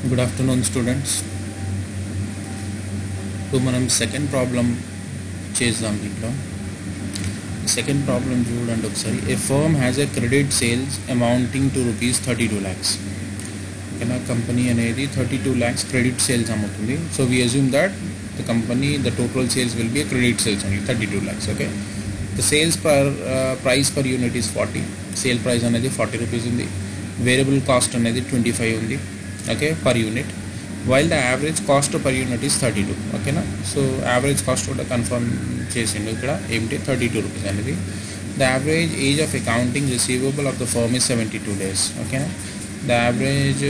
good afternoon students ఇప్పుడు మనం second problem చేద్దాం దీంట్లో సెకండ్ ప్రాబ్లం చూడండి ఒకసారి a firm has a credit sales amounting to rupees thirty two lakhs ఓకేనా కంపెనీ అనేది thirty two lakhs credit sales అమ్ముతుంది so we assume that the company the total sales will be credit sales only thirty two lakhs okay the sales per price per unit is forty sale price అనేది forty rupees ఉంది variable cost అనేది twenty five ఉంది okay per unit while the average cost per unit is thirty two ఓకేనా so average cost కూడా confirm చేసిండు ఇక్కడ ఏమిటి thirty two rupees అనేది the average age of accounting receivable of the firm is seventy two days ఓకేనా the average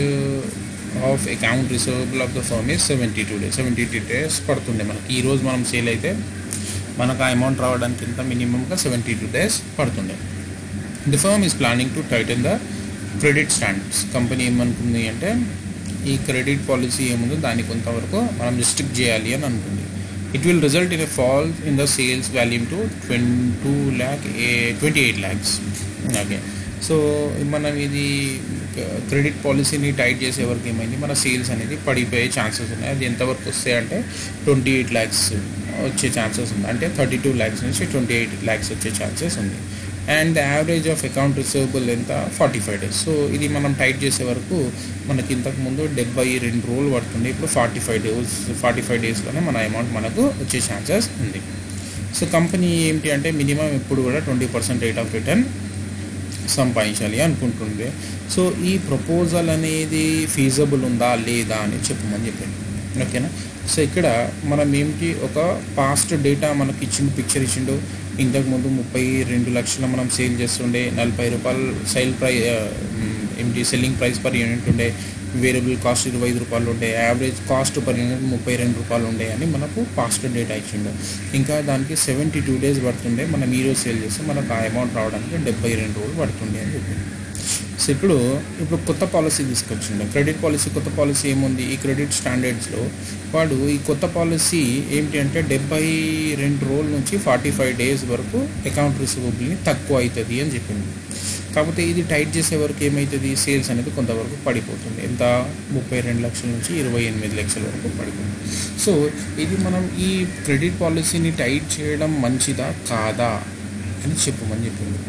of account receivable of the firm is seventy two days seventy two days పడుతుండే మనకి ఈ రోజు మనం sale అయితే మనకు ఆ అమౌంట్ రావడానికి ఇంత మినిమంగా సెవెంటీ టూ డేస్ పడుతుండే the firm is planning to tighten the credit standards company ఏమనుకుంది అంటే ఈ క్రెడిట్ పాలసీ ఏముందో దాన్ని కొంతవరకు మనం రిస్ట్రిక్ట్ చేయాలి అని అనుకుంది it will result in a fall in the sales volume to twenty two lakh twenty eight lakhs okay so మనం ఇది క్రెడిట్ పాలసీని టైట్ చేసే వరకు ఏమైంది మన సేల్స్ అనేది పడిపోయే ఛాన్సెస్ ఉన్నాయి అది ఎంతవరకు వస్తాయి అంటే ట్వంటీ ఎయిట్ ల్యాక్స్ వచ్చే ఛాన్సెస్ ఉంది అంటే థర్టీ టూ ల్యాక్స్ నుంచి ట్వంటీ ఎయిట్ ల్యాక్స్ వచ్చే ఛాన్సెస్ ఉంది and the average of account receivable ఎంత ఫార్టీ ఫైవ్ డేస్ సో ఇది మనం టైట్ చేసే వరకు మనకి ఇంతకుముందు డెబ్బై రెండు రోజులు పడుతుంది ఇప్పుడు forty five days forty five డేస్లోనే మన అమౌంట్ మనకు వచ్చే ఛాన్సెస్ ఉంది సో కంపెనీ ఏంటి అంటే మినిమం ఎప్పుడు కూడా twenty percent rate of return సంపాదించాలి అనుకుంటుంది సో ఈ ప్రపోజల్ అనేది ఫీజబుల్ ఉందా లేదా అని చెప్పమని చెప్పింది ఓకేనా సో ఇక్కడ మనం ఏంటి ఒక పాస్ట్ డేటా మనకి ఇచ్చిండు పిక్చర్ ఇచ్చిండు ఇంతకుముందు ముప్పై రెండు లక్షలు మనం సేల్ చేస్తుండే నలభై రూపాయలు సేల్ ప్రై ఏంటి సెల్లింగ్ ప్రైస్ పర్ యూనిట్ ఉండే వేరియబుల్ కాస్ట్ ఇరవై ఐదు రూపాయలు ఉండే యావరేజ్ కాస్ట్ పర్ యూనిట్ ముప్పై రెండు రూపాయలు ఉండే అని మనకు పాస్ట్ డేటా ఇచ్చిండు ఇంకా దానికి సెవెంటీ టూ డేస్ పడుతుండే మనం ఈరోజు సేల్ చేస్తే మనకు ఆ అమౌంట్ రావడానికి డెబ్బై రెండు రోజులు పడుతుండే అని చెప్పింది సో ఇప్పుడు ఇప్పుడు కొత్త పాలసీ తీసుకొచ్చిండు క్రెడిట్ పాలసీ కొత్త పాలసీ ఏముంది ఈ క్రెడిట్ స్టాండర్డ్స్లో వాడు ఈ కొత్త పాలసీ ఏంటి అంటే డెబ్బై రెండు రోజుల నుంచి ఫార్టీ ఫైవ్ డేస్ వరకు అకౌంట్ రిసీవబుల్ని తక్కువ అవుతుంది అని చెప్పింది కాకపోతే ఇది టైట్ చేసే వరకు ఏమవుతుంది సేల్స్ అనేది కొంతవరకు పడిపోతుంది ఎంత ముప్పై రెండు లక్షల నుంచి ఇరవై ఎనిమిది లక్షల వరకు పడిపోతుంది సో ఇది మనం ఈ క్రెడిట్ పాలసీని టైట్ చేయడం మంచిదా కాదా అని చెప్పమని చెప్పింది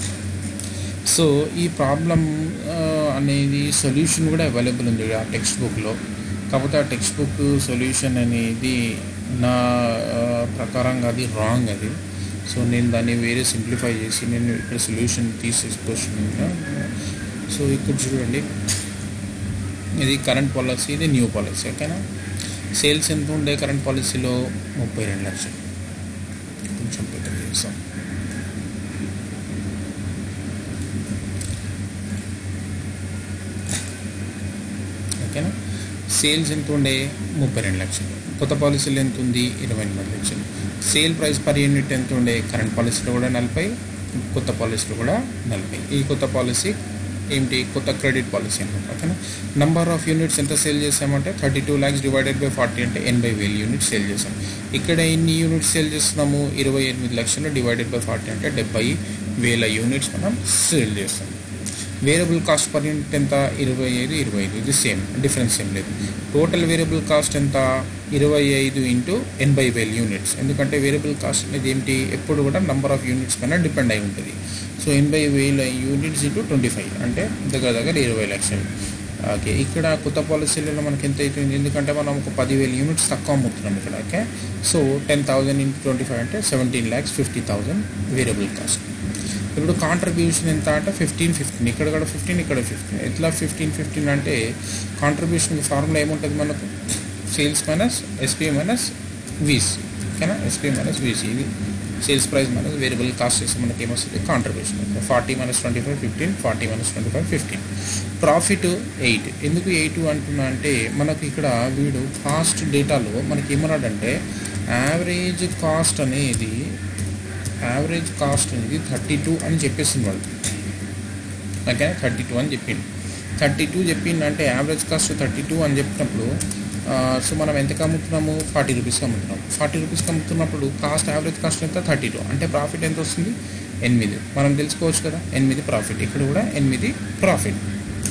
సో ఈ ప్రాబ్లం అనేది సొల్యూషన్ కూడా అవైలబుల్ ఉంది ఆ టెక్స్ట్ బుక్లో కాకపోతే ఆ టెక్స్ట్ బుక్ సొల్యూషన్ అనేది నా ప్రకారంగా అది రాంగ్ అది సో నేను దాన్ని వేరే సింప్లిఫై చేసి నేను ఇక్కడ సొల్యూషన్ తీసుకొచ్చిన సో ఇక్కడ చూడండి ఇది కరెంట్ పాలసీ ఇది న్యూ పాలసీ ఓకేనా సేల్స్ ఎంత ఉండే కరెంట్ పాలసీలో ముప్పై రెండు లక్షలు కొంచెం పెద్ద చేస్తాం ఓకేనా సేల్స్ ఎంత ఉండే ముప్పై రెండు లక్షలు కొత్త పాలసీలో ఎంత ఉంది ఇరవై ఎనిమిది లక్షలు సేల్ ప్రైస్ పర్ యూనిట్ ఎంత ఉండే కరెంట్ పాలసీలో కూడా నలభై కొత్త పాలసీలో కూడా నలభై ఈ కొత్త పాలసీ ఏంటి కొత్త క్రెడిట్ పాలసీ అనమాట ఓకేనా నంబర్ ఆఫ్ యూనిట్స్ ఎంత సేల్ చేసామంటే thirty two lakhs divided by forty అంటే ఎనభై వేలు యూనిట్స్ సేల్ చేసాం ఇక్కడ ఎన్ని యూనిట్స్ సేల్ చేస్తున్నాము ఇరవై ఎనిమిది లక్షలు డివైడెడ్ బై ఫార్టీ అంటే డెబ్బై వేల యూనిట్స్ మనం సేల్ చేస్తాం వేరియబుల్ కాస్ట్ పర్ యూనిట్ ఎంత ఇరవై ఐదు ఇరవై ఐదు ఇది సేమ్ డిఫరెన్స్ ఏం లేదు టోటల్ వేరియబుల్ కాస్ట్ ఎంత ఇరవై ఐదు ఇంటూ ఎనభై వేల యూనిట్స్ ఎందుకంటే వేరియబుల్ కాస్ట్ అనేది ఏంటి ఎప్పుడు కూడా నెంబర్ ఆఫ్ యూనిట్స్ పైన డిపెండ్ అయి ఉంటుంది సో ఎనభై వేల యూనిట్స్ ఇంటూ ట్వంటీ ఫైవ్ అంటే దగ్గర దగ్గర ఇరవై లక్షలు ఓకే ఇక్కడ కొత్త పాలసీలలో మనకి ఎంత అవుతుంది ఎందుకంటే మనం ఒక పదివేల యూనిట్స్ తక్కువ అమ్ముతున్నాం ఇక్కడ okay so ten thousand into twenty five అంటే seventeen lakhs fifty thousand variable cost ఇప్పుడు కాంట్రిబ్యూషన్ ఎంత అంటే ఫిఫ్టీన్ ఫిఫ్టీన్ ఇక్కడ కూడా ఫిఫ్టీన్ ఇక్కడ ఫిఫ్టీన్ ఎట్లా ఫిఫ్టీన్ ఫిఫ్టీన్ అంటే కాంట్రిబ్యూషన్ ఫార్ములా ఏముంటుంది మనకు sales minus SP minus VC ఓకేనా ఎస్పీ మైనస్ వీసీ ఇది sales price minus variable cost చేస్తే మనకి ఏమొస్తుంది contribution forty minus twenty five fifteen forty minus twenty five fifteen profit eight ఎందుకు ఎయిట్ అంటున్నా అంటే మనకి ఇక్కడ వీడు ఫాస్ట్ డేటాలో మనకి ఏమన్నాడంటే యావరేజ్ కాస్ట్ అనేది యావరేజ్ కాస్ట్ అనేది థర్టీ టూ అని చెప్పేసింది వాళ్ళు ఓకే థర్టీ టూ అని చెప్పింది థర్టీ టూ చెప్పిందంటే యావరేజ్ కాస్ట్ థర్టీ టూ అని చెప్పినప్పుడు సో మనం ఎంతకు అమ్ముతున్నాము ఫార్టీ రూపీస్కి అమ్ముతున్నాం ఫార్టీ రూపీస్కి అమ్ముతున్నప్పుడు కాస్ట్ యావరేజ్ కాస్ట్ ఎంత థర్టీ టూ అంటే ప్రాఫిట్ ఎంత వస్తుంది ఎనిమిది మనం తెలుసుకోవచ్చు కదా ఎనిమిది ప్రాఫిట్ ఇక్కడ కూడా ఎనిమిది ప్రాఫిట్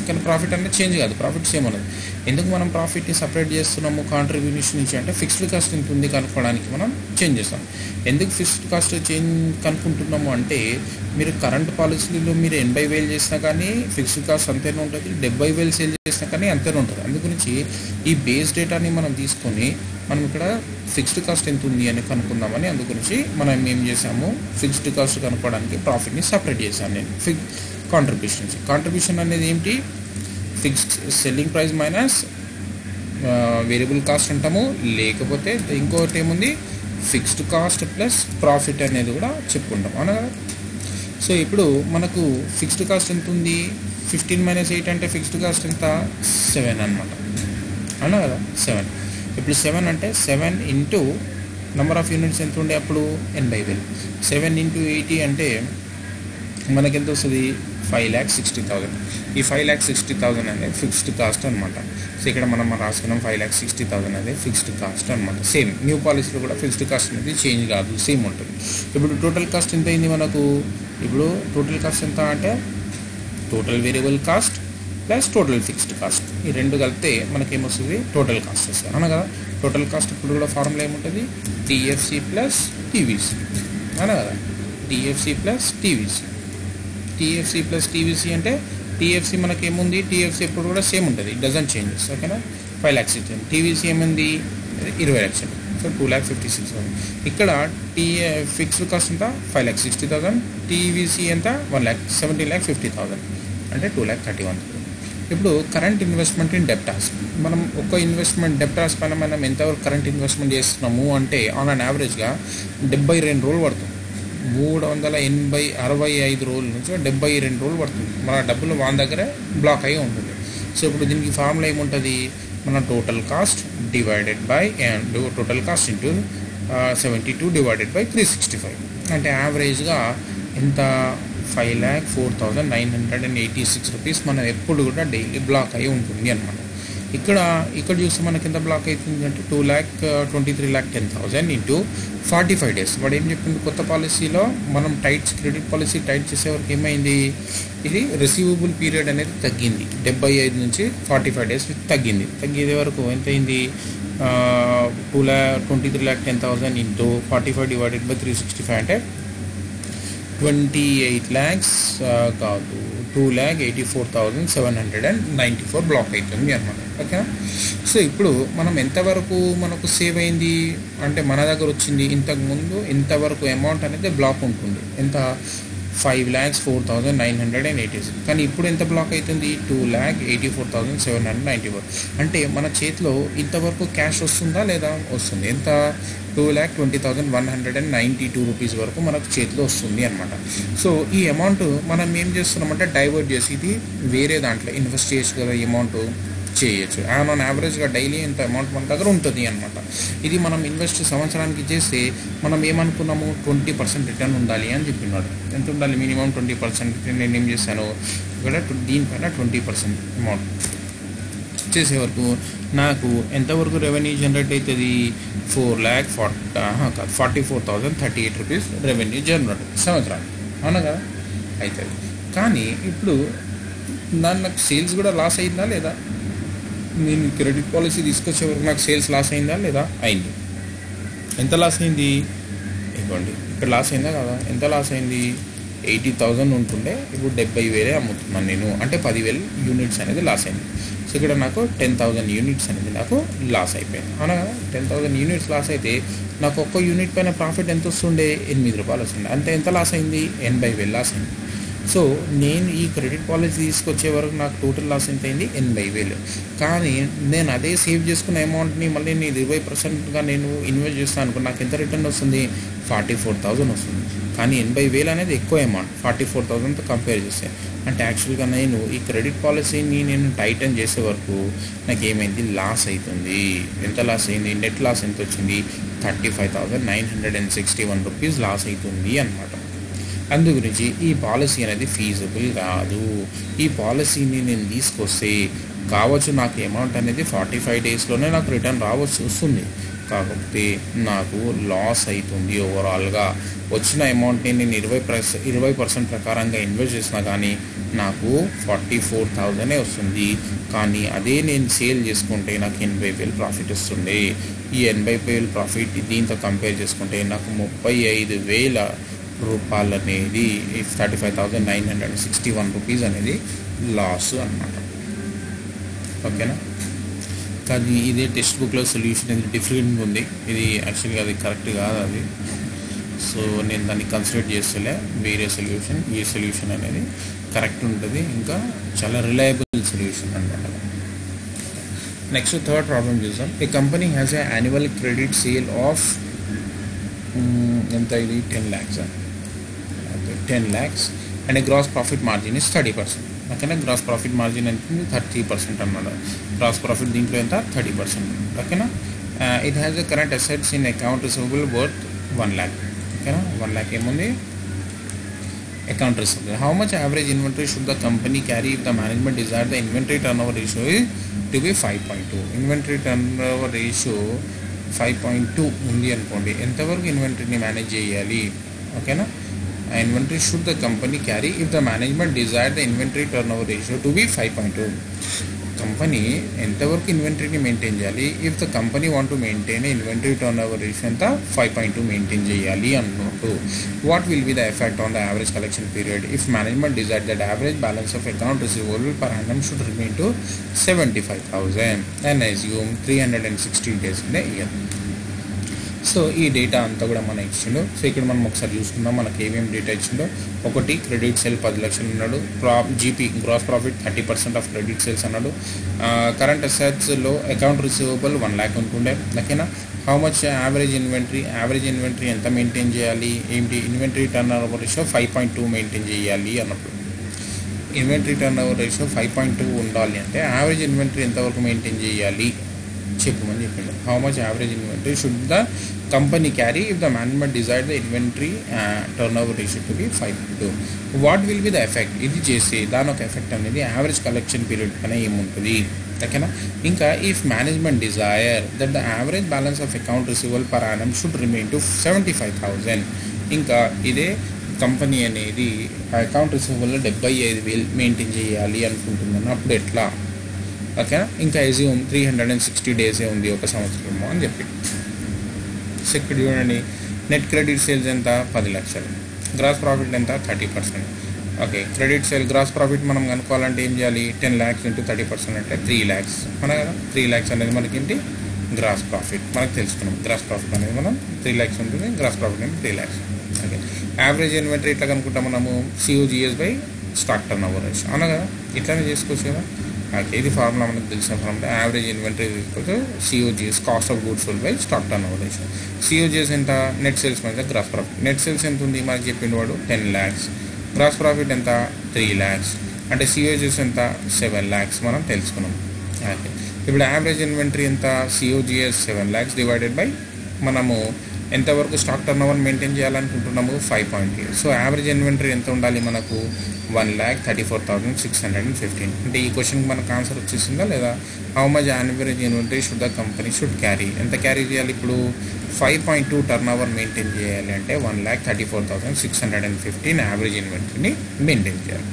కానీ ప్రాఫిట్ అనేది చేంజ్ కాదు ప్రాఫిట్ సేమ్ ఉన్నది ఎందుకు మనం ప్రాఫిట్ని సపరేట్ చేస్తున్నాము కాంట్రిబ్యూషన్ నుంచి అంటే ఫిక్స్డ్ కాస్ట్ ఎంత ఉంది కనుక్కోవడానికి మనం చేంజ్ చేస్తాం ఎందుకు ఫిక్స్డ్ కాస్ట్ చేంజ్ కనుక్కుంటున్నాము అంటే మీరు కరెంట్ పాలసీలో మీరు ఎనభై వేలు చేసినా కానీ ఫిక్స్డ్ కాస్ట్ అంతేనే ఉంటుంది డెబ్బై వేలు సేల్ చేసినా కానీ అంతేనే ఉంటుంది అందు గురించి ఈ బేస్ డేటాని మనం తీసుకొని మనం ఇక్కడ ఫిక్స్డ్ కాస్ట్ ఎంత ఉంది అని కనుక్కుందామని అందు గురించి మనం ఏం చేసాము ఫిక్స్డ్ కాస్ట్ కనుక్కోవడానికి ప్రాఫిట్ని సపరేట్ చేశాను నేను ఫిక్ కాంట్రిబ్యూషన్స్ కాంట్రిబ్యూషన్ అనేది ఏంటి fixed selling price minus variable cost అంటాము లేకపోతే ఇంకోటి ఏముంది ఫిక్స్డ్ కాస్ట్ ప్లస్ ప్రాఫిట్ అనేది కూడా చెప్పుకుంటాం అవునా కదా సో ఇప్పుడు మనకు ఫిక్స్డ్ కాస్ట్ ఎంత ఉంది ఫిఫ్టీన్ మైనస్ ఎయిట్ అంటే ఫిక్స్డ్ కాస్ట్ ఎంత సెవెన్ అనమాట అవునా కదా సెవెన్ ఇప్పుడు సెవెన్ అంటే seven into number of units ఎంత ఉండే అప్పుడు ఎనభై వేలు సెవెన్ ఇంటూ ఎయిటీ అంటే మనకి ఎంత వస్తుంది ఫైవ్ ల్యాక్స్ సిక్స్టీ థౌజండ్ ఈ ఫైవ్ ల్యాక్స్ సిక్స్టీ థౌజండ్ అనేది ఫిక్స్డ్ కాస్ట్ అనమాట సో ఇక్కడ మనం రాసుకున్నాం ఫైవ్ ల్యాక్స్ సిక్స్టీ థౌసండ్ అనేది ఫిక్స్డ్ కాస్ట్ అనమాట సేమ్ న్యూ పాలసీలో కూడా ఫిక్స్డ్ కాస్ట్ అనేది చేంజ్ కాదు సేమ్ ఉంటుంది ఇప్పుడు టోటల్ కాస్ట్ ఎంత అయింది మనకు ఇప్పుడు టోటల్ కాస్ట్ ఎంత అంటే total variable cost plus total fixed cost ఈ రెండు కలిపితే మనకేమొస్తుంది టోటల్ కాస్ట్ వస్తుంది అవునా కదా టోటల్ కాస్ట్ ఇప్పుడు కూడా ఫార్ములా ఏముంటుంది టీఎఫ్సి ప్లస్ టీవీసీ అవునా కదా TFC plus TVC TFC plus TVC అంటే టీఎఫ్సి మనకి ఏముంది టీఎఫ్సి ఎప్పుడు కూడా సేమ్ ఉంటుంది ఇట్ డజంట్ చేంజెస్ ఓకేనా ఫైవ్ ల్యాక్స్ ఇచ్చింది టీవీసీ ఏముంది ఇరవై లక్షలు so two lakh fifty six thousand ఇక్కడ టీ ఫిక్స్డ్ కాస్ట్ ఎంత five lakh sixty thousand TVC ఎంత one lakh seventeen lakh fifty thousand అంటే టూ ల్యాక్ థర్టీ వన్ ఇప్పుడు కరెంట్ ఇన్వెస్ట్మెంట్ ఇన్ డెప్టాస్ మనం ఒక ఇన్వెస్ట్మెంట్ డెప్టాస్ పైన మనం ఎంతవరకు కరెంట్ ఇన్వెస్ట్మెంట్ చేస్తున్నాము అంటే ఆన్ అన్ యావరేజ్గా డెబ్బై రెండు రోజులు పడుతుంది మూడు వందల ఎనభై అరవై ఐదు రోజుల నుంచి డెబ్బై రెండు రోజులు పడుతుంది మన డబ్బులు వాళ్ళ దగ్గరే బ్లాక్ అయి ఉంటుంది సో ఇప్పుడు దీనికి ఫార్ములా ఏముంటుంది మన total cost divided by and total cost into seventy two divided by three sixty five అంటే యావరేజ్గా ఎంత five lakh four thousand nine hundred and eighty six rupees మనం ఎప్పుడు కూడా డైలీ బ్లాక్ అయి ఉంటుంది అనమాట ఇక్కడ ఇక్కడ చూస్తే మనకి ఎంత బ్లాక్ అవుతుంది అంటే two lakh twenty three lakh ten thousand into forty five days వాడు ఏం చెప్పింది కొత్త పాలసీలో మనం టైట్స్ క్రెడిట్ పాలసీ టైట్ చేసే వరకు ఏమైంది ఇది రిసీవబుల్ పీరియడ్ అనేది తగ్గింది డెబ్బై ఐదు నుంచి ఫార్టీ ఫైవ్ డేస్ తగ్గింది తగ్గేది వరకు ఎంత అయింది two lakh twenty three lakh ten thousand into forty five divided by three sixty five అంటే ట్వంటీ ఎయిట్ ల్యాక్స్ కాదు two lakh eighty four thousand seven hundred and ninety four block అవుతుంది అనమాట ఓకేనా సో ఇప్పుడు మనం ఎంతవరకు మనకు సేవ్ అయింది అంటే మన దగ్గర వచ్చింది ఇంతకుముందు ఇంతవరకు అమౌంట్ అనేది బ్లాక్ ఉంటుంది ఎంత five lakhs four thousand nine hundred and eighty six కానీ ఇప్పుడు ఎంత బ్లాక్ అవుతుంది two lakh eighty four thousand seven hundred ninety four అంటే మన చేతిలో ఇంతవరకు క్యాష్ వస్తుందా లేదా వస్తుంది ఎంత two lakh twenty thousand one hundred and ninety two rupees వరకు మనకు చేతిలో వస్తుంది అనమాట సో ఈ అమౌంట్ మనం ఏం చేస్తున్నామంటే డైవర్ట్ చేసి ఇది వేరే దాంట్లో ఇన్వెస్ట్ చేసి కదా అమౌంట్ చేయొచ్చు అండ్ ఆన్ యావరేజ్గా డైలీ ఇంత అమౌంట్ మన దగ్గర ఉంటుంది అనమాట ఇది మనం ఇన్వెస్ట్ సంవత్సరానికి చేస్తే మనం ఏమనుకున్నాము ట్వంటీ పర్సెంట్ రిటర్న్ ఉండాలి అని చెప్పినాడు ఎంత ఉండాలి మినిమం ట్వంటీ పర్సెంట్ నేను ఏం చేశాను ఇక్కడ దీనిపైన ట్వంటీ పర్సెంట్ అమౌంట్ చేసే వరకు నాకు ఎంతవరకు రెవెన్యూ జనరేట్ అవుతుంది ఫోర్ ల్యాక్ ఫార్టీ కాదు forty four thousand thirty eight rupees revenue generate సంవత్సరానికి అవునా కదా అవుతుంది కానీ ఇప్పుడు దాని నాకు సేల్స్ కూడా లాస్ అయిందా లేదా నేను క్రెడిట్ పాలసీ తీసుకొచ్చే వరకు నాకు సేల్స్ లాస్ అయిందా లేదా అయింది ఎంత లాస్ అయింది ఇవ్వండి ఇక్కడ లాస్ అయిందా కదా ఎంత లాస్ అయింది ఎయిటీ థౌజండ్ ఉంటుండే ఇప్పుడు డెబ్బై వేలే అమ్ముతున్నాను నేను అంటే పదివేలు యూనిట్స్ అనేది లాస్ అయింది సో ఇక్కడ నాకు టెన్ థౌజండ్ యూనిట్స్ అనేది నాకు లాస్ అయిపోయింది అవునా కదా టెన్ థౌజండ్ యూనిట్స్ లాస్ అయితే నాకు ఒక్క యూనిట్ పైన ప్రాఫిట్ ఎంత వస్తుండే ఎనిమిది రూపాయలు వస్తుండే అంతే ఎంత లాస్ అయింది ఎనభై వేలు లాస్ అయింది సో నేను ఈ క్రెడిట్ పాలసీ తీసుకొచ్చే వరకు నాకు టోటల్ లాస్ ఎంత అయింది ఎనభై వేలు కానీ నేను అదే సేవ్ చేసుకున్న అమౌంట్ని మళ్ళీ నేను ఇరవై పర్సెంట్గా నేను ఇన్వెస్ట్ చేస్తాను అనుకో నాకు ఎంత రిటర్న్ వస్తుంది ఫార్టీ ఫోర్ థౌజండ్ వస్తుంది కానీ ఎనభై వేలు అనేది ఎక్కువ అమౌంట్ ఫార్టీ ఫోర్ థౌజండ్తో కంపేర్ చేస్తే అంటే యాక్చువల్గా నేను ఈ క్రెడిట్ పాలసీని నేను టైటన్ చేసే వరకు నాకు ఏమైంది లాస్ అవుతుంది ఎంత లాస్ అయింది నెట్ లాస్ ఎంత వచ్చింది thirty five thousand nine hundred and sixty one rupees loss అవుతుంది అనమాట అందు గురించి ఈ పాలసీ అనేది ఫీజబుల్ కాదు ఈ పాలసీని నేను తీసుకొస్తే కావచ్చు నాకు అమౌంట్ అనేది ఫార్టీ ఫైవ్ డేస్లోనే నాకు రిటర్న్ రావచ్చు వస్తుంది కాకపోతే నాకు లాస్ అవుతుంది ఓవరాల్గా వచ్చిన అమౌంట్ని నేను ఇరవై పర్సెంట్ ఇరవై పర్సెంట్ ప్రకారంగా ఇన్వెస్ట్ చేసినా కానీ నాకు ఫార్టీ ఫోర్ థౌజండే వస్తుంది కానీ అదే నేను సేల్ చేసుకుంటే నాకు ఎనభై వేలు ప్రాఫిట్ వస్తుంది ఈ ఎనభై వేలు ప్రాఫిట్ దీంతో కంపేర్ చేసుకుంటే నాకు ముప్పై ఐదు వేల రూపాయలు అనేది thirty five thousand nine hundred sixty one rupees అనేది లాస్ అనమాట ఓకేనా కానీ ఇదే టెక్స్ట్ బుక్లో సొల్యూషన్ ఇది డిఫరెంట్గా ఉంది ఇది యాక్చువల్గా అది కరెక్ట్ కాదు అది సో నేను దాన్ని కన్సిడర్ చేస్తలే వేరే సొల్యూషన్ ఈ సొల్యూషన్ అనేది కరెక్ట్ ఉంటుంది ఇంకా చాలా రిలయబుల్ సొల్యూషన్ అనమాట నెక్స్ట్ థర్డ్ ప్రాబ్లం చూసాం a company has a annual credit sale of ఎంత ఇది ten lakhs okay ten lakhs and gross profit margin is thirty percent ఓకేనా గ్రాస్ ప్రాఫిట్ మార్జిన్ ఎంత థర్టీ పర్సెంట్ అనమాట గ్రాస్ ప్రాఫిట్ దీంట్లో ఎంత థర్టీ పర్సెంట్ ఓకేనా it has a current assets in account receivable worth one lakh ఓకేనా one lakh ఏముంది account receivable how much average inventory should the company carry if the management desire the inventory turn over ratio to be five point two inventory turn over ratio five point two ఉంది అనుకోండి ఎంతవరకు ఇన్వెంటరీని manage చేయాలి ఓకేనా inventory should the company carry if the management desire the inventory turn over ratio to be five point two company ఎంతవరకు ఇన్వెంటరీని maintain చేయాలి if the company want to maintain inventory turn over ratio ఎంత five point two maintain చేయాలి అన్నట్టు what will be the effect on the average collection period if management desire that average balance of account receivable per హ్యాండమ్ should remain to seventy five thousand and assume three hundred and sixty days in year so ఈ data అంతా కూడా మన ఇచ్చిండు so ఇక్కడ మనం ఒకసారి చూసుకుందాం మనకి ఏమేమి డేటా ఇచ్చిండో ఒకటి క్రెడిట్ సేల్ పది లక్షలు ఉన్నాడు profit GP gross profit thirty percent of credit sales అన్నాడు కరెంట్ అసెట్స్లో అకౌంట్ రిసీవబుల్ వన్ ల్యాక్ అనుకుంటే ఓకేనా how much average inventory average inventory ఎంత మెయింటైన్ చేయాలి ఏంటి inventory turn over ratio five point two maintain చేయాలి అన్నప్పుడు inventory turn over ratio five point two ఉండాలి అంటే యావరేజ్ ఇన్వెంటరీ ఎంతవరకు మెయింటైన్ చేయాలి చెప్పమని చెప్పిండు how much average inventory should the company carry if the management desire the inventory turn over ratio to be five two what will be the effect ఇది చేసి దాని ఒక ఎఫెక్ట్ అనేది యావరేజ్ కలెక్షన్ పీరియడ్ పైన ఏముంటుంది ఓకేనా ఇంకా if management desire that the average balance of account receival per annum should remain to seventy five thousand ఇంకా ఇదే కంపెనీ అనేది అకౌంట్ రిసీవల్లో డెబ్బై ఐదు వేలు మెయింటైన్ చేయాలి అనుకుంటుందని అప్పుడు ఎట్లా ఓకేనా ఇంకా assume three hundred and sixty డేసే ఉంది ఒక సంవత్సరము అని చెప్పి సో ఇక్కడ చూడండి నెట్ క్రెడిట్ సేల్స్ ఎంత పది లక్షలు గ్రాస్ ప్రాఫిట్ ఎంత thirty percent okay credit sale gross profit మనం కనుక్కోవాలంటే ఏం చేయాలి ten lakhs into thirty percent అంటే త్రీ ల్యాక్స్ మన కదా త్రీ ల్యాక్స్ అనేది మనకి ఏంటి గ్రాస్ ప్రాఫిట్ మనకు తెలుసుకున్నాం గ్రాస్ ప్రాఫిట్ అనేది మనం త్రీ ల్యాక్స్ ఉంటుంది గ్రాస్ ప్రాఫిట్ అనేది three lakhs okay average inventory ఇట్లా కనుక్కుంటాం మనము COGS by stock turn over ratio అవునా కదా ఇట్లానే చేసుకోవచ్చు కదా ఓకే ఇది ఫార్ములా మనకు తెలిసిన formula average inventory equal COGS cost of goods sold by stock turn over ratio COGS ఎంత నెట్ సేల్స్ మీద గ్రాస్ ప్రాఫిట్ నెట్ సేల్స్ ఎంత ఉంది మనకి చెప్పిండు వాడు టెన్ ల్యాక్స్ గ్రాస్ ప్రాఫిట్ ఎంత త్రీ ల్యాక్స్ అంటే సిఓజిఎస్ ఎంత సెవెన్ ల్యాక్స్ మనం తెలుసుకున్నాం ఓకే ఇప్పుడు యావరేజ్ ఇన్వెంటరీ ఎంత COGS seven lakhs divided by మనము ఎంతవరకు స్టాక్ టర్న్ ఓవర్ మెయింటైన్ చేయాలనుకుంటున్నాము five point so average inventory ఎంత ఉండాలి మనకు one lakh thirty four thousand six hundred and fifteen అంటే ఈ క్వశ్చన్కి మనకు ఆన్సర్ వచ్చేసిందా లేదా how much average inventory should the company should carry ఎంత క్యారీ చేయాలి ఇప్పుడు five point two turn over maintain చేయాలి అంటే one lakh thirty four thousand six hundred and fifteen average ఇన్వెంటరీని మెయింటైన్ చేయాలి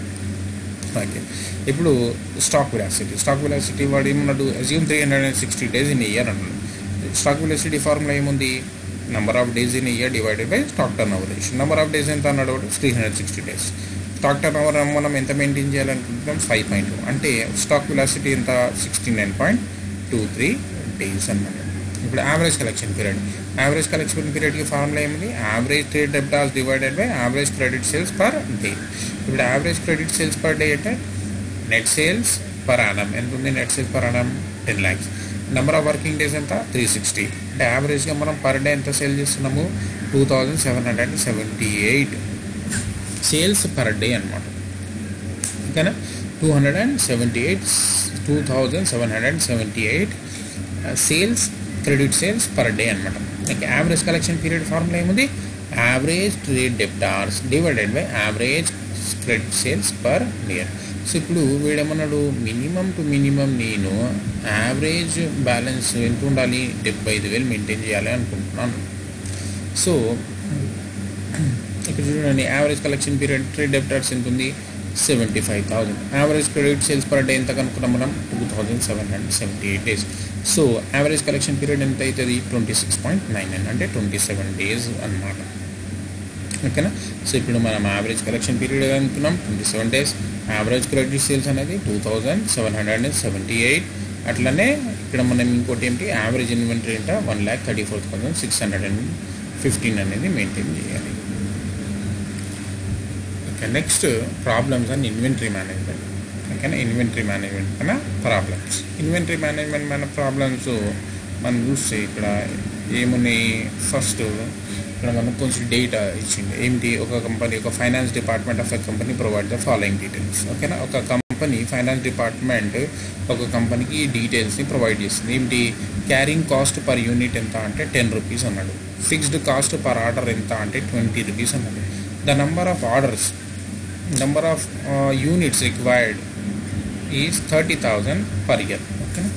ఓకే ఇప్పుడు స్టాక్ విలాసిటీ స్టాక్ విలాసిటీ వాడు ఏమన్నాడు assume three hundred and sixty days in year అన్నాడు స్టాక్ విలాసిటీ ఫార్ములా ఏముంది number of days in year divided by stock turn over ratio number of days ఎంత అన్నాడు three hundred sixty days stock turn over మనం ఎంత maintain చేయాలనుకుంటున్నాం five point అంటే stock velocity ఎంత sixty nine point two three days అన్నమాట ఇప్పుడు average collection period average collection పీరియడ్కి ఫార్ములా ఏమిటి average trade debtors divided by average credit sales per day ఇప్పుడు average credit sales per day అంటే net sales per annum ఎంత ఉంది net sales per annum ten lakhs number of working days ఎంత three sixty అంటే యావరేజ్గా మనం per day ఎంత sale చేస్తున్నాము two thousand seven hundred and seventy eight sales per day అనమాట ఓకేనా two hundred and seventy eight two thousand seven hundred and seventy eight sales credit sales per day అనమాట like average collection period formula ఏముంది average trade debtors divided by average credit sales per year so ఇప్పుడు వీడేమన్నాడు minimum to minimum నేను average balance ఎంత ఉండాలి డెబ్బై ఐదు వేలు మెయింటైన్ చేయాలి అనుకుంటున్నాను సో ఇక్కడ చూడండి average collection period trade debtors ఎంత ఉంది seventy five thousand average credit sales per day ఎంత కనుక్కున్నాం మనం two thousand seven hundred seventy eight days so average collection period ఎంత అవుతుంది twenty six point nine nine అంటే ట్వంటీ సెవెన్ డేస్ అన్నమాట ఓకేనా సో ఇప్పుడు మనం యావరేజ్ కలెక్షన్ పీరియడ్ అనుకున్నాం twenty seven days average credit sales అనేది two thousand seven hundred and seventy eight అట్లనే ఇక్కడ మనం ఇంకోటి ఏంటి యావరేజ్ ఇన్వెంటరీ అంటే one lakh thirty four thousand six hundred and fifteen అనేది మెయింటైన్ చేయాలి okay next problems and inventory management ఓకేనా ఇన్వెంటరీ మేనేజ్మెంట్ మన ప్రాబ్లమ్స్ ఇన్వెంటరీ మేనేజ్మెంట్ మన ప్రాబ్లమ్స్ మనం చూస్తే ఇక్కడ ఏమున్నాయి ఫస్ట్ ఇక్కడ మనకు కొంచెం డేటా ఇచ్చింది ఏంటి ఒక కంపెనీ ఒక finance department of a company provide the following details ఓకేనా ఒక కంపెనీ ఫైనాన్స్ డిపార్ట్మెంట్ ఒక కంపెనీకి డీటెయిల్స్ని ప్రొవైడ్ చేస్తుంది ఏంటి క్యారింగ్ కాస్ట్ పర్ యూనిట్ ఎంత అంటే టెన్ రూపీస్ అన్నాడు ఫిక్స్డ్ కాస్ట్ పర్ ఆర్డర్ ఎంత అంటే ట్వంటీ రూపీస్ అన్నాడు the number of orders number of units required is thirty thousand per year ఓకేనా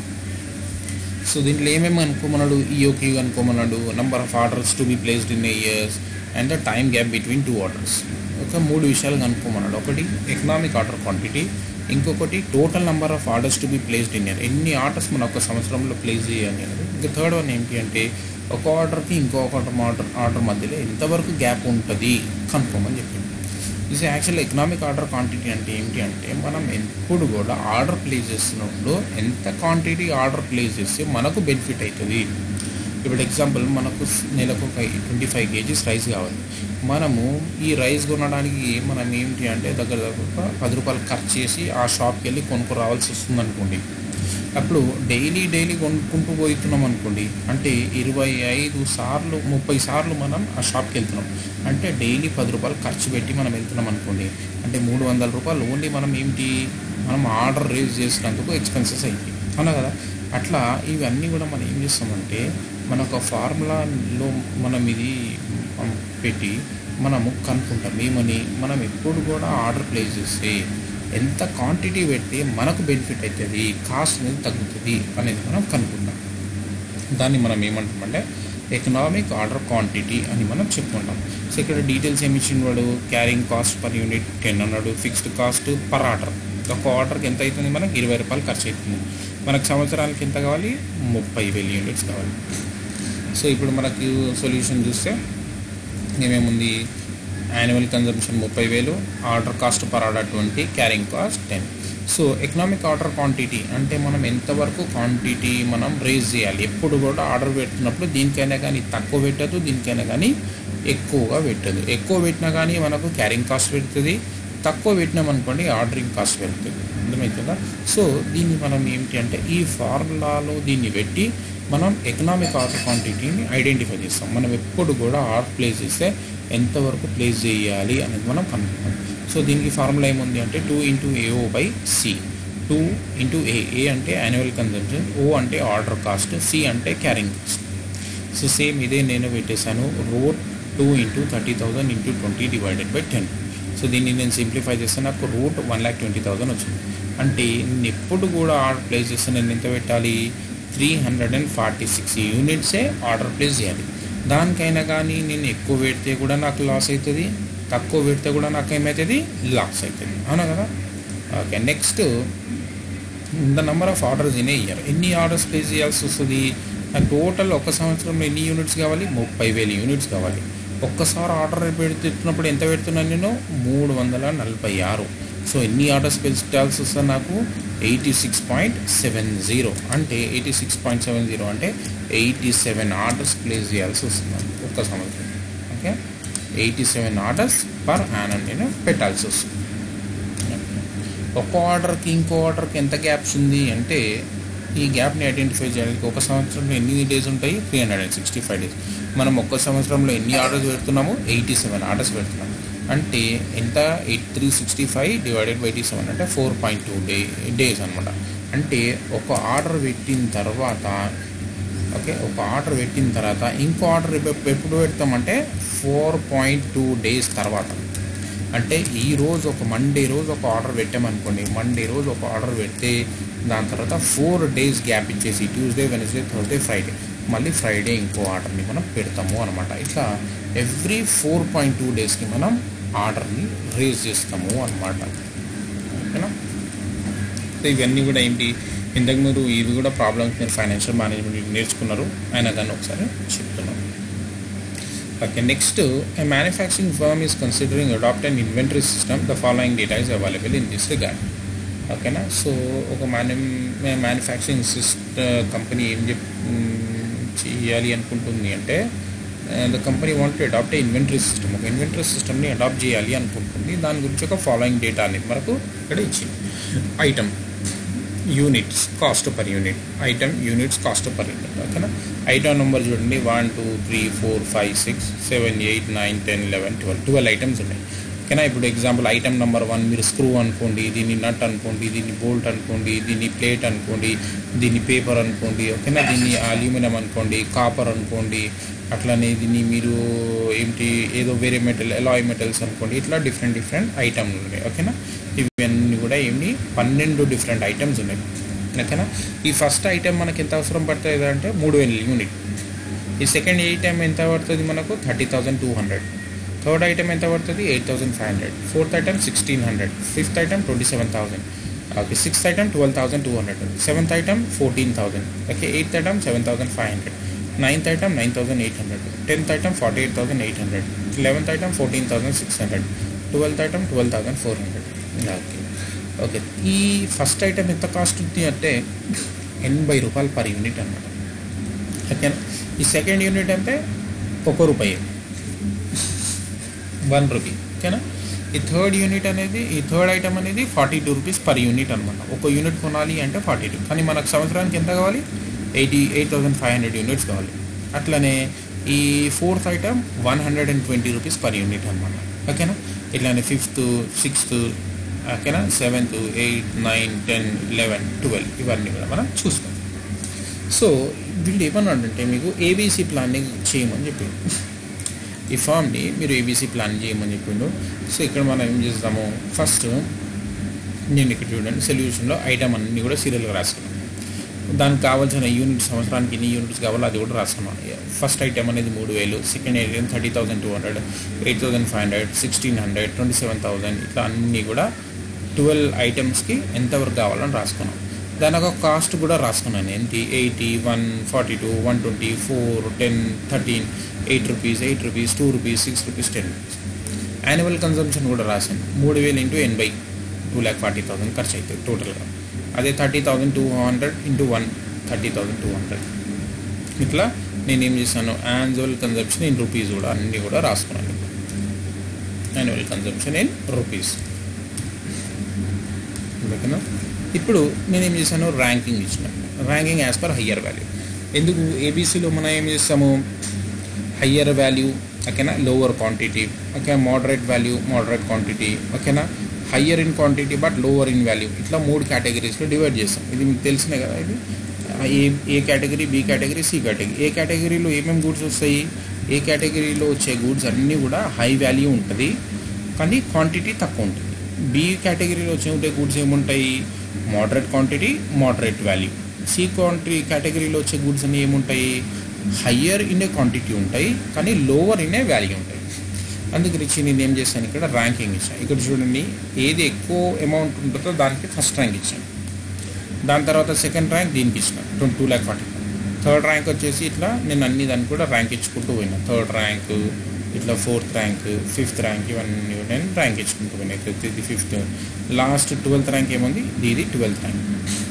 సో దీంట్లో ఏమేమి అనుకోమన్నాడు ఈఓక్యూ అనుకోమన్నాడు number of orders to be placed in years and the time gap between two orders ఒక మూడు విషయాలు కనుక్కోమన్నాడు ఒకటి ఎకనామిక్ ఆర్డర్ క్వాంటిటీ ఇంకొకటి total number of orders to be placed in year ఎన్ని ఆర్డర్స్ మనం ఒక సంవత్సరంలో ప్లేస్ చేయాలి అనేది ఇంకా థర్డ్ వన్ ఏంటి అంటే ఒక ఆర్డర్కి ఇంకొక ఆర్డర్ ఆర్డర్ మధ్యలో ఎంతవరకు గ్యాప్ ఉంటుంది కనుక్కోమని చెప్పింది ఇది యాక్చువల్ ఎకనామిక్ ఆర్డర్ క్వాంటిటీ అంటే ఏంటి అంటే మనం ఎప్పుడు కూడా ఆర్డర్ ప్లేస్ చేస్తున్నప్పుడు ఎంత క్వాంటిటీ ఆర్డర్ ప్లేస్ చేస్తే మనకు బెనిఫిట్ అవుతుంది ఇప్పుడు ఎగ్జాంపుల్ మనకు నెలకు ఒక ట్వంటీ ఫైవ్ కేజీస్ రైస్ కావాలి మనము ఈ రైస్ కొనడానికి మనం ఏంటి అంటే దగ్గర దగ్గర పది రూపాయలు ఖర్చు చేసి ఆ షాప్కి వెళ్ళి కొనుక్కు రావాల్సి వస్తుంది అనుకోండి అప్పుడు డైలీ డైలీ కొనుక్కుంటూ పోతున్నాం అనుకోండి అంటే ఇరవై ఐదు సార్లు ముప్పై సార్లు మనం ఆ షాప్కి వెళ్తున్నాం అంటే డైలీ పది రూపాయలు ఖర్చు పెట్టి మనం వెళ్తున్నాం అనుకోండి అంటే మూడు వందల రూపాయలు ఓన్లీ మనం ఏంటి మనం ఆర్డర్ రేజ్ చేసినందుకు ఎక్స్పెన్సెస్ అయ్యి అవునా కదా అట్లా ఇవన్నీ కూడా మనం ఏం చేస్తామంటే మన ఒక ఫార్ములాలో మనం ఇది పెట్టి మనము కనుక్కుంటాం ఏమని మనం ఎప్పుడు కూడా ఆర్డర్ ప్లేస్ చేస్తే ఎంత క్వాంటిటీ పెడితే మనకు బెనిఫిట్ అవుతుంది కాస్ట్ అనేది తగ్గుతుంది అనేది మనం కనుక్కుంటాం దాన్ని మనం ఏమంటామంటే ఎకనామిక్ ఆర్డర్ క్వాంటిటీ అని మనం చెప్పుకుంటాం సో ఇక్కడ డీటెయిల్స్ ఏమి ఇచ్చిండు వాడు carrying cost per unit ten అన్నాడు ఫిక్స్డ్ కాస్ట్ పర్ ఆర్డర్ ఒక ఆర్డర్కి ఎంత అవుతుంది మనకి ఇరవై రూపాయలు ఖర్చు అవుతుంది మనకు సంవత్సరానికి ఎంత కావాలి ముప్పై వేల యూనిట్స్ కావాలి సో ఇప్పుడు మనకి సొల్యూషన్ చూస్తే ఏమేముంది యాన్యువల్ కన్జంప్షన్ ముప్పై వేలు order cost per order twenty carrying cost ten so economic order quantity అంటే మనం ఎంతవరకు క్వాంటిటీ మనం రేజ్ చేయాలి ఎప్పుడు కూడా ఆర్డర్ పెడుతున్నప్పుడు దీనికైనా కానీ తక్కువ పెట్టదు దీనికైనా కానీ ఎక్కువగా పెట్టదు ఎక్కువ పెట్టినా కానీ మనకు క్యారింగ్ కాస్ట్ పెడుతుంది తక్కువ పెట్టినాం అనుకోండి ఆర్డరింగ్ కాస్ట్ పెడుతుంది అర్థమవుతుందా సో దీన్ని మనం ఏంటి అంటే ఈ ఫార్ములాలో దీన్ని పెట్టి మనం ఎకనామిక్ ఆర్డర్ క్వాంటిటీని ఐడెంటిఫై చేస్తాం మనం ఎప్పుడు కూడా ఆర్డర్ ప్లేస్ చేస్తే ఎంతవరకు ప్లేస్ చేయాలి అనేది మనం కనుక్కుంటాం సో దీనికి ఫార్ములా ఏముంది అంటే two into AO by C two into A A అంటే యాన్యువల్ కన్జంప్షన్ ఓ అంటే ఆర్డర్ కాస్ట్ సి అంటే క్యారింగ్ కాస్ట్ సో సేమ్ ఇదే నేను పెట్టేశాను root two into thirty thousand into twenty divided by ten so దీన్ని నేను సింప్లిఫై చేస్తే నాకు root one lakh twenty thousand వచ్చింది అంటే నేను ఎప్పుడు కూడా ఆర్డర్ ప్లేస్ చేస్తే నేను ఎంత పెట్టాలి three hundred and forty six యూనిట్సే ఆర్డర్ ప్లేస్ చేయాలి దానికైనా కానీ నేను ఎక్కువ పెడితే కూడా నాకు లాస్ అవుతుంది తక్కువ పెడితే కూడా నాకు ఏమవుతుంది లాస్ అవుతుంది అవునా కదా okay next the number of orders in a year ఎన్ని ఆర్డర్స్ ప్లేస్ చేయాల్సి వస్తుంది నాకు టోటల్ ఒక సంవత్సరంలో ఎన్ని యూనిట్స్ కావాలి ముప్పై వేల యూనిట్స్ కావాలి ఒక్కసారి ఆర్డర్ పెడుతున్నప్పుడు ఎంత పెడుతున్నాను నేను మూడు వందల నలభై ఆరు సో ఎన్ని ఆర్డర్స్ పెట్టాల్సి వస్తుంది నాకు eighty six point seven zero అంటే eighty six point seven zero అంటే ఎయిటీ సెవెన్ ఆర్డర్స్ ప్లేస్ చేయాల్సి వస్తుంది ఒక్క సంవత్సరం okay eighty seven orders per annum నేను పెట్టాల్సి వస్తుంది ఒక్క ఆర్డర్కి ఇంకో ఆర్డర్కి ఎంత గ్యాప్స్ ఉంది అంటే ఈ గ్యాప్ని ఐడెంటిఫై చేయడానికి ఒక సంవత్సరంలో ఎన్ని డేస్ ఉంటాయి three hundred and sixty five days మనం ఒక్క సంవత్సరంలో ఎన్ని ఆర్డర్స్ పెడుతున్నాము ఎయిటీ సెవెన్ ఆర్డర్స్ పెడుతున్నాము అంటే ఎంత eight three sixty five divided by eighty seven అంటే four point two day days అనమాట అంటే ఒక ఆర్డర్ పెట్టిన తర్వాత ఓకే ఒక ఆర్డర్ పెట్టిన తర్వాత ఇంకో ఆర్డర్ ఎప్పుడు పెడతామంటే ఫోర్ పాయింట్ టూ డేస్ తర్వాత అంటే ఈ రోజు ఒక మండే రోజు ఒక ఆర్డర్ పెట్టామనుకోండి మండే రోజు ఒక ఆర్డర్ పెడితే దాని తర్వాత ఫోర్ డేస్ గ్యాప్ ఇచ్చేసి ట్యూస్డే వెనస్డే థర్స్డే ఫ్రైడే మళ్ళీ ఫ్రైడే ఇంకో ఆర్డర్ని మనం పెడతాము అనమాట ఇట్లా ఎవ్రీ ఫోర్ పాయింట్ టూ డేస్కి మనం ఆర్డర్ని రేజ్ చేస్తాము అనమాట ఓకేనా సో ఇవన్నీ కూడా ఏంటి ఇంతకు మీరు ఇవి కూడా ప్రాబ్లమ్స్ మీరు ఫైనాన్షియల్ మేనేజ్మెంట్ నేర్చుకున్నారు అయినా కానీ ఒకసారి చెప్తున్నాం okay next a manufacturing firm is considering adopt and inventory system the following data is available in this regard ఓకేనా సో ఒక మ్యాను మ్యానుఫ్యాక్చరింగ్ సిస్ట్ కంపెనీ ఏం చెప్ చేయాలి అనుకుంటుంది అంటే the company want to adopt inventory system ఒక ఇన్వెంటరీ సిస్టమ్ని అడాప్ట్ చేయాలి అనుకుంటుంది దాని గురించి ఒక ఫాలోయింగ్ డేటా అనేది మనకు ఇక్కడ ఇచ్చింది item units cost per unit item units cost per unit ఓకేనా ఐటమ్ నెంబర్ చూడండి one two three four five six seven eight nine ten eleven twelve twelve items ఉన్నాయి ఓకేనా ఇప్పుడు ఎగ్జాంపుల్ ఐటమ్ నెంబర్ వన్ మీరు స్క్రూ అనుకోండి దీన్ని నట్ అనుకోండి దీన్ని బోల్ట్ అనుకోండి దీన్ని ప్లేట్ అనుకోండి దీన్ని పేపర్ అనుకోండి ఓకేనా దీన్ని అల్యూమినియం అనుకోండి కాపర్ అనుకోండి అట్లనే దీన్ని మీరు ఏంటి ఏదో వేరే మెటల్ ఎలాయ్ మెటల్స్ అనుకోండి ఇట్లా డిఫరెంట్ డిఫరెంట్ ఐటమ్లు ఉన్నాయి ఓకేనా ఇవన్నీ కూడా ఏమి పన్నెండు డిఫరెంట్ ఐటమ్స్ ఉన్నాయి ఓకేనా ఈ ఫస్ట్ ఐటమ్ మనకి ఎంత అవసరం పడుతుంది అంటే మూడు వేల యూనిట్ ఈ సెకండ్ ఐటమ్ ఎంత పడుతుంది మనకు thirty thousand two hundred third item ఎంత పడుతుంది eight thousand five hundred fourth item sixteen hundred fifth item twenty seven thousand okay sixth item twelve thousand two hundred seventh item fourteen thousand okay eighth item seven thousand five hundred ninth item nine thousand eight hundred tenth item forty eight thousand eight hundred eleventh item fourteen thousand six hundred twelfth item twelve thousand four hundred okay okay ఈ first item ఎంత cost ఉంది అంటే ఎనభై రూపాయలు per unit అనమాట ఓకేనా ఈ second unit అంటే ఒక రూపాయి వన్ రూపీ ఓకేనా ఈ థర్డ్ యూనిట్ అనేది ఈ థర్డ్ ఐటమ్ అనేది forty two rupees per unit అనమాట ఒక యూనిట్ కొనాలి అంటే ఫార్టీ టూ కానీ మనకు సంవత్సరానికి ఎంత కావాలి eighty eight thousand five hundred units కావాలి అట్లనే ఈ fourth item one hundred and twenty rupees per unit అనమాట ఓకేనా ఇట్లానే ఫిఫ్త్ సిక్స్త్ ఓకేనా seventh eight nine ten eleven twelve ఇవన్నీ కూడా మనం చూస్తాం సో వీళ్ళు ఏమన్నాడంటే మీకు ఏబీసీ ప్లానింగ్ చేయమని చెప్పిండు ఈ ఫామ్ని మీరు ఏబీసీ ప్లాన్ చేయమని చెప్పిండు సో ఇక్కడ మనం ఏం చేస్తాము ఫస్ట్ నేను ఇక్కడ చూడండి సొల్యూషన్లో ఐటమ్ అన్ని కూడా సీరియల్గా రాసుకున్నాను దానికి కావాల్సిన యూనిట్ సంవత్సరానికి ఎన్ని యూనిట్స్ కావాలో అది కూడా రాసుకున్నాను ఫస్ట్ ఐటమ్ అనేది మూడు వేలు second item thirty thousand two hundred eight thousand five hundred sixteen hundred twenty seven thousand ఇట్లా అన్నీ కూడా ట్వెల్వ్ ఐటమ్స్కి ఎంతవరకు కావాలని రాసుకున్నాం దాని ఒక కాస్ట్ కూడా రాసుకున్నాను ఏంటి eighty one forty two one twenty four ten thirteen eight rupees eight rupees two rupees six rupees ten rupees annual consumption కూడా రాశాను మూడు వేలు ఇంటూ ఎనభై టూ ల్యాక్ ఫార్టీ థౌసండ్ ఖర్చు అవుతుంది టోటల్గా అదే thirty thousand two hundred into one thirty thousand two hundred ఇట్లా నేను ఏం చేశాను యాన్యువల్ కన్సంప్షన్ ఇన్ రూపీస్ కూడా అన్నీ కూడా రాసుకున్నాను యాన్యువల్ కన్సంప్షన్ ఇన్ రూపీస్ ఓకేనా ఇప్పుడు నేను ఏం చేశాను ర్యాంకింగ్ ఇచ్చిన ranking as per higher value ఎందుకు ఏబీసీలో మనం ఏం చేస్తాము హయ్యర్ వాల్యూ ఓకేనా lower quantity okay moderate value moderate quantity ఓకేనా higher in quantity but lower in value ఇట్లా మూడు కేటగిరీస్లో డివైడ్ చేస్తాం ఇది మీకు తెలిసినే కదా ఇది A A category B category C category A కేటగిరీలో ఏమేమి గూడ్స్ వస్తాయి ఏ కేటగిరీలో వచ్చే గూడ్స్ అన్నీ కూడా హై వాల్యూ ఉంటుంది కానీ క్వాంటిటీ తక్కువ ఉంటుంది బి కేటగిరీలో వచ్చే ఉంటే గూడ్స్ ఏముంటాయి moderate quantity moderate value C quantity కేటగిరీలో వచ్చే గూడ్స్ అన్ని ఏముంటాయి హయ్యర్ ఇన్ ఏ క్వాంటిటీ ఉంటాయి కానీ లోవర్ ఇన్ ఏ వాల్యూ ఉంటాయి అందుగురించి నేను ఏం చేశాను ఇక్కడ ర్యాంకింగ్ ఇచ్చాను ఇక్కడ చూడండి ఏది ఎక్కువ అమౌంట్ ఉంటుందో దానికి ఫస్ట్ ర్యాంక్ ఇచ్చాను దాని తర్వాత సెకండ్ ర్యాంక్ దీనికి ఇచ్చిన twenty two lakh forty third rank వచ్చేసి ఇట్లా నేను అన్ని దానికి కూడా ర్యాంక్ ఇచ్చుకుంటూ పోయినా థర్డ్ ర్యాంక్ ఇట్లా ఫోర్త్ ర్యాంక్ ఫిఫ్త్ ర్యాంక్ ఇవన్నీ నేను ర్యాంక్ ఇచ్చుకుంటూ పోయినా ఇది ఫిఫ్త్ లాస్ట్ ట్వెల్త్ ర్యాంక్ ఏముంది ఇది ట్వెల్త్ ర్యాంక్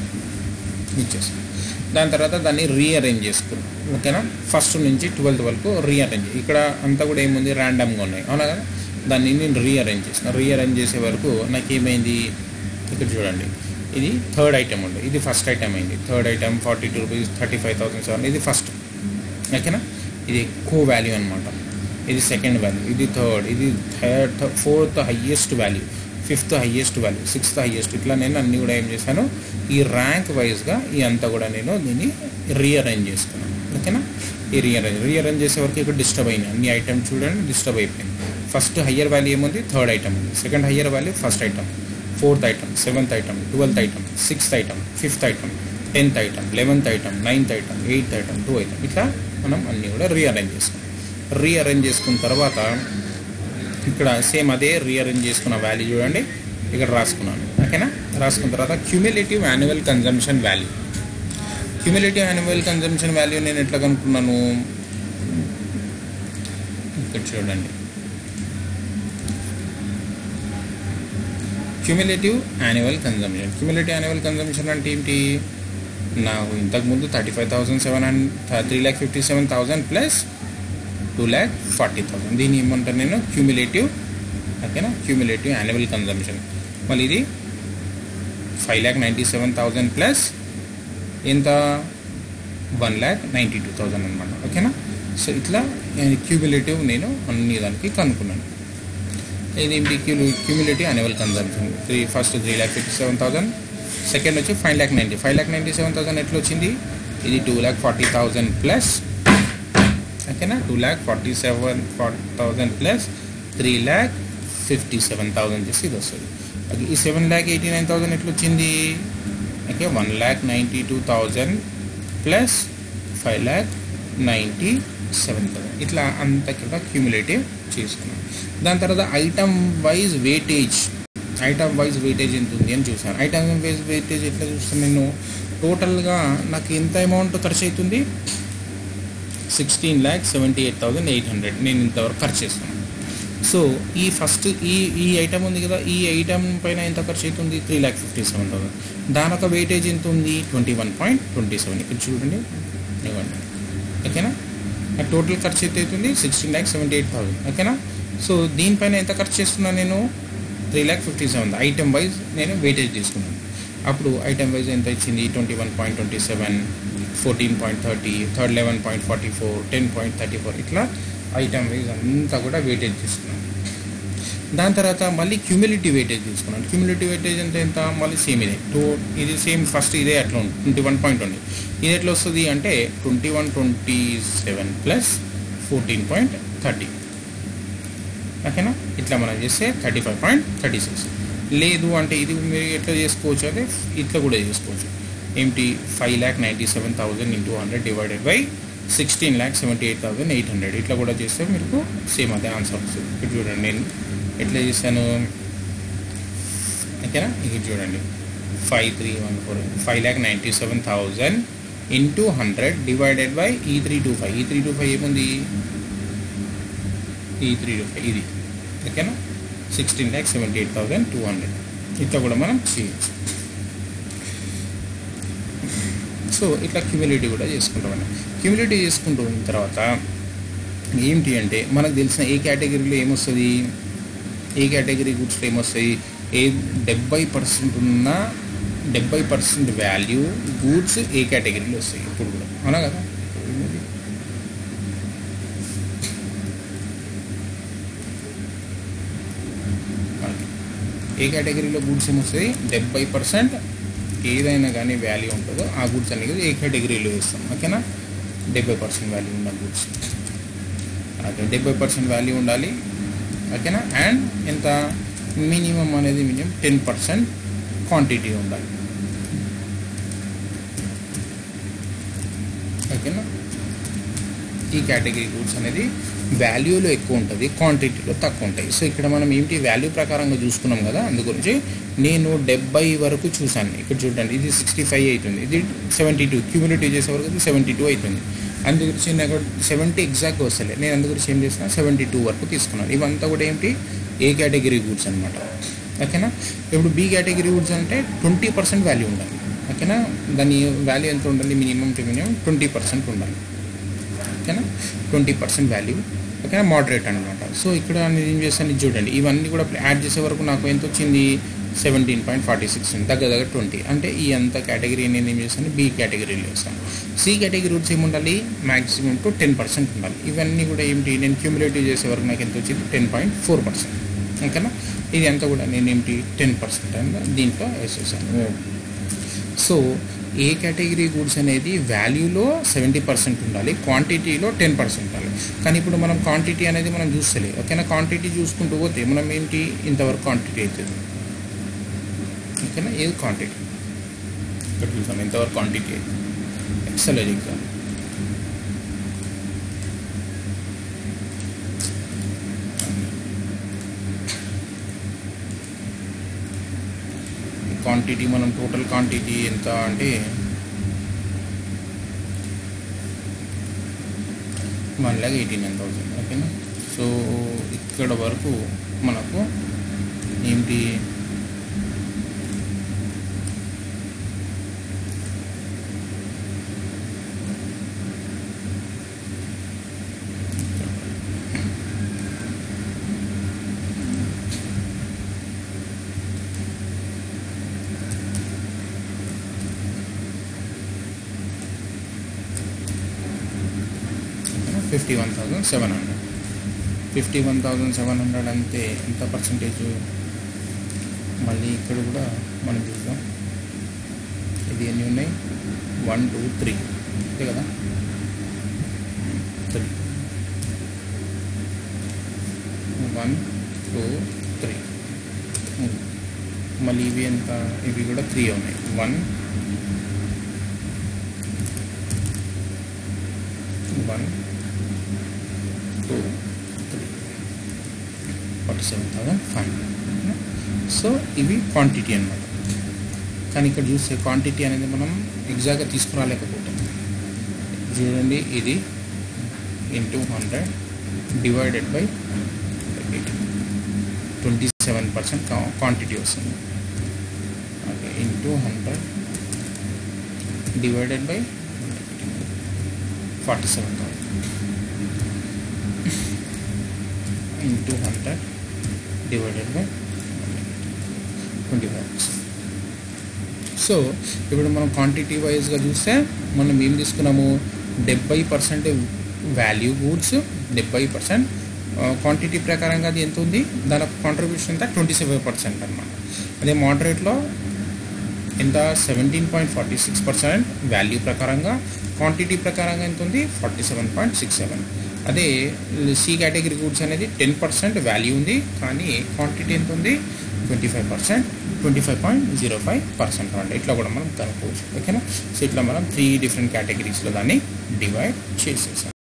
ఇచ్చేసి దాని తర్వాత దాన్ని రీఅరేంజ్ చేసుకున్నాం ఓకేనా ఫస్ట్ నుంచి ట్వెల్త్ వరకు రీఅరేంజ్ ఇక్కడ అంతా కూడా ఏముంది ర్యాండమ్గా ఉన్నాయి అవునా కదా దాన్ని నేను రీఅరేంజ్ చేసిన రీఅరేంజ్ చేసే వరకు నాకు ఏమైంది ఇక్కడ చూడండి ఇది థర్డ్ ఐటమ్ ఉండే ఇది ఫస్ట్ ఐటమ్ అయింది third item forty two rupees thirty five thousand seven ఇది ఫస్ట్ ఓకేనా ఇది ఎక్కువ వాల్యూ అనమాట ఇది సెకండ్ వాల్యూ ఇది థర్డ్ ఇది third fourth highest value fifth highest value sixth highest ఇట్లా నేను అన్ని కూడా ఏం చేశాను ఈ ర్యాంక్ వైజ్గా ఈ అంతా కూడా నేను దీన్ని రీఅరేంజ్ చేసుకున్నాను ఓకేనా ఈ రీఅరేంజ్ రీఅరేంజ్ చేసే వరకు ఇక్కడ డిస్టర్బ్ అయినాయి అన్ని ఐటమ్ చూడండి డిస్టర్బ్ అయిపోయింది ఫస్ట్ హయ్యర్ వాల్యూ ఏముంది థర్డ్ ఐటమ్ ఉంది second higher value first item fourth item seventh item twelfth item sixth item fifth item tenth item eleventh item ninth item eighth item two item ఇట్లా మనం అన్నీ కూడా rearrange చేసుకున్నాం rearrange చేసుకున్న తర్వాత ఇక్కడ సేమ్ అదే రీఅరేంజ్ చేసుకున్న వాల్యూ చూడండి ఇక్కడ రాసుకున్నాను ఓకేనా రాసుకున్న తర్వాత cumulative annual consumption value cumulative annual consumption value నేను ఎట్లా కనుక్కున్నాను ఇక్కడ చూడండి cumulative annual consumption cumulative annual consumption అంటే ఏంటి నాకు ఇంతకుముందు thirty five thousand seven hundred three lakh fifty seven thousand plus two lakh forty thousand దీన్ని ఏమంటాను నేను క్యూములేటివ్ ఓకేనా క్యూములేటివ్ యాన్యువల్ కన్జంప్షన్ మళ్ళీ ఇది five lakh ninety seven thousand plus ఎంత one lakh ninety two thousand అనమాట ఓకేనా సో ఇట్లా క్యూములేటివ్ నేను అన్ని దానికి కనుక్కున్నాను ఇది cumulative annual consumption three first three lakh fifty seven thousand second వచ్చి five lakh ninety five lakh ninety seven thousand ఎట్లా వచ్చింది ఇది two lakh forty thousand plus ఓకేనా two lakh forty seven forty thousand plus three lakh fifty seven thousand చేసి ఇది వస్తుంది అది ఈ seven lakh eighty nine thousand ఎట్లా వచ్చింది okay one lakh ninety two thousand plus five lakh ninety seven thousand ఇట్లా అంత కూడా క్యూములేటివ్ చేసుకున్నాం దాని తర్వాత item wise weightage item wise weightage ఎంత ఉంది అని చూసాను ఐటమ్ వైజ్ వెయిటేజ్ ఎట్లా చూస్తాను నేను టోటల్గా నాకు ఎంత అమౌంట్ ఖర్చు అవుతుంది sixteen lakh seventy eight thousand eight hundred నేను ఇంతవరకు ఖర్చు చేస్తాను సో ఈ ఫస్ట్ ఈ ఈ ఐటమ్ ఉంది కదా ఈ ఐటమ్ పైన ఎంత ఖర్చు అవుతుంది three lakh fifty seven thousand దాని ఒక వెయిటేజ్ ఎంత ఉంది twenty one point twenty seven ఇక్కడ చూడండి ఇవ్వండి ఓకేనా టోటల్ ఖర్చు అయితే అవుతుంది sixteen lakh seventy eight thousand ఓకేనా సో దీనిపైన ఎంత ఖర్చు చేస్తున్నాను నేను three lakh fifty seven item wise నేను వెయిటేజ్ తీసుకున్నాను అప్పుడు ఐటమ్ వైజ్ ఎంత ఇచ్చింది twenty one point twenty seven fourteen point thirty third eleven point forty four ten point thirty four ఇట్లా ఐటమ్ వైజ్ అంతా కూడా వెయిటేజ్ తీసుకున్నాను దాని తర్వాత మళ్ళీ క్యూమిలిటీ వెయిటేజ్ తీసుకున్నాను క్యూమిలిటీ వెయిటేజ్ అంటే ఎంత మళ్ళీ సేమ్ ఇదే టూ ఇది సేమ్ ఫస్ట్ ఇదే అట్లా ఉంది ట్వంటీ వన్ పాయింట్ ఉంది ఇది ఎట్లా వస్తుంది అంటే twenty one twenty seven plus fourteen point thirty ఓకేనా ఇట్లా మనం చేస్తే thirty five point thirty six లేదు అంటే ఇది మీరు ఎట్లా చేసుకోవచ్చు అంటే ఇట్లా కూడా చేసుకోవచ్చు ఏంటి five lakh ninety seven thousand into hundred divided by sixteen lakh seventy eight thousand eight hundred ఇట్లా కూడా చేస్తే మీకు సేమ్ అదే ఆన్సర్ వస్తుంది ఇక్కడ చూడండి నేను ఎట్లా చేశాను ఓకేనా ఇది చూడండి five three one four five lakh ninety seven thousand into hundred divided by ఈ త్రీ టూ ఫైవ్ ఈ త్రీ టూ ఫైవ్ ఏముంది ఈ త్రీ టూ ఫైవ్ ఇది ఓకేనా sixteen lakh seventy eight thousand two hundred ఇట్లా కూడా మనం చేయొచ్చు సో ఇట్లా క్యూమిలిటీ కూడా చేసుకుంటామండి క్యూమిలిటీ చేసుకుంటూ ఉన్న తర్వాత ఏంటి అంటే మనకు తెలిసిన ఏ కేటగిరీలో ఏమొస్తుంది ఏ కేటగిరీ గుడ్స్లో ఏమొస్తాయి ఏ డెబ్బై పర్సెంట్ ఉన్న డెబ్బై పర్సెంట్ వాల్యూ గూడ్స్ ఏ కేటగిరీలో వస్తాయి ఇప్పుడు కూడా అవునా కదా ఏ కేటగిరీలో గూడ్స్ ఏమొస్తాయి డెబ్బై పర్సెంట్ ఏదైనా కానీ వాల్యూ ఉంటుందో ఆ గూడ్స్ అనేది ఏ కేటగిరీలో ఇస్తాం ఓకేనా డెబ్బై పర్సెంట్ వాల్యూ ఉన్న గూడ్స్ ఓకే డెబ్బై పర్సెంట్ వాల్యూ ఉండాలి ఓకేనా అండ్ ఎంత మినిమం అనేది మినిమం టెన్ పర్సెంట్ క్వాంటిటీ ఉండాలి ఓకేనా ఈ కేటగిరీ గూడ్స్ అనేది వాల్యూలో ఎక్కువ ఉంటుంది క్వాంటిటీలో తక్కువ ఉంటాయి సో ఇక్కడ మనం ఏంటి వాల్యూ ప్రకారంగా చూసుకున్నాం కదా అందు గురించి నేను డెబ్బై వరకు చూశాను ఇక్కడ చూడండి ఇది సిక్స్టీ ఫైవ్ అవుతుంది ఇది సెవెంటీ టూ క్యూమిలిటీ చేసే వరకు ఇది సెవెంటీ టూ అవుతుంది అందు గురించి నాకు సెవెంటీ ఎగ్జాక్ట్గా వస్తలే నేను అందు గురించి ఏం చేసిన సెవెంటీ టూ వరకు తీసుకున్నాను ఇవంతా కూడా ఏంటి ఏ కేటగిరీ గూడ్స్ అనమాట ఓకేనా ఇప్పుడు బి కేటగిరీ గూడ్స్ అంటే ట్వంటీ పర్సెంట్ వాల్యూ ఉండాలి ఓకేనా దాని వాల్యూ ఎంత ఉండాలి minimum to minimum twenty percent ఉండాలి ఓకేనా ట్వంటీ పర్సెంట్ వాల్యూ ఓకేనా మోడరేట్ అనమాట సో ఇక్కడ నేను ఏం చేస్తాను ఇది చూడండి ఇవన్నీ కూడా యాడ్ చేసే వరకు నాకు ఎంత వచ్చింది సెవెంటీన్ పాయింట్ ఫార్టీ సిక్స్ దగ్గర దగ్గర ట్వంటీ అంటే ఈ అంత కేటగిరీ నేను ఏం చేస్తాను బి కేటగిరీలో వేస్తాను సి కేటగిరీ రూట్స్ ఏమి ఉండాలి మ్యాక్సిమం టు టెన్ పర్సెంట్ ఉండాలి ఇవన్నీ కూడా ఏంటి నేను క్యూములేటివ్ చేసే వరకు నాకు ఎంత వచ్చింది టెన్ పాయింట్ ఫోర్ పర్సెంట్ ఓకేనా ఇది అంతా కూడా నేను ఏంటి టెన్ పర్సెంట్ అని దీంట్లో వేసేసాను సో ఏ కేటగిరీ గూడ్స్ అనేది వాల్యూలో సెవెంటీ పర్సెంట్ ఉండాలి క్వాంటిటీలో టెన్ పర్సెంట్ ఉండాలి కానీ ఇప్పుడు మనం క్వాంటిటీ అనేది మనం చూస్తలే ఓకేనా క్వాంటిటీ చూసుకుంటూ పోతే మనం ఏంటి ఇంతవరకు క్వాంటిటీ అవుతుంది ఓకేనా ఏది క్వాంటిటీ ఇక్కడ చూసాం ఇంతవరకు క్వాంటిటీ అవుతుంది ఎక్సెల్ ఎగ్జామ్ క్వాంటిటీ మనం టోటల్ క్వాంటిటీ ఎంత అంటే one lakh eighty nine thousand ఓకేనా సో ఇక్కడ వరకు మనకు ఏంటి fifty one thousand seven hundred fifty one thousand seven hundred అంతే ఎంత పర్సంటేజ్ మళ్ళీ ఇక్కడ కూడా మనం చూద్దాం ఇది ఎన్ని ఉన్నాయి వన్ టూ త్రీ అంతే కదా త్రీ వన్ టూ త్రీ మళ్ళీ ఇవి ఎంత ఇవి కూడా త్రీ ఉన్నాయి one one two three forty seven thousand five hundred so ఇవి క్వాంటిటీ అన్నమాట కానీ ఇక్కడ చూస్తే క్వాంటిటీ అనేది మనం ఎగ్జాక్ట్గా తీసుకురాలేకపోతాం చూడండి ఇది into hundred divided by eight twenty seven percent quantity వస్తుంది okay into hundred divided by forty seven thousand into hundred divided by twenty five percent so ఇప్పుడు మనం క్వాంటిటీ వైజ్గా చూస్తే మనం ఏం తీసుకున్నాము డెబ్బై పర్సెంట్ వాల్యూ గూడ్స్ డెబ్బై పర్సెంట్ క్వాంటిటీ ప్రకారంగా అది ఎంత ఉంది దాని కాంట్రిబ్యూషన్ ఎంత ట్వంటీ సెవెన్ పర్సెంట్ అనమాట అదే మోడరేట్లో ఎంత seventeen point forty six percent value ప్రకారంగా క్వాంటిటీ ప్రకారంగా ఎంత ఉంది forty seven point six seven అదే సి కేటగిరీ గూడ్స్ అనేది టెన్ పర్సెంట్ వాల్యూ ఉంది కానీ క్వాంటిటీ ఎంత ఉంది twenty five percent twenty five point zero five percent అండి ఇట్లా కూడా మనం కనుక్కోవచ్చు ఓకేనా సో ఇట్లా మనం త్రీ డిఫరెంట్ కేటగిరీస్లో దాన్ని డివైడ్ చేసేసాం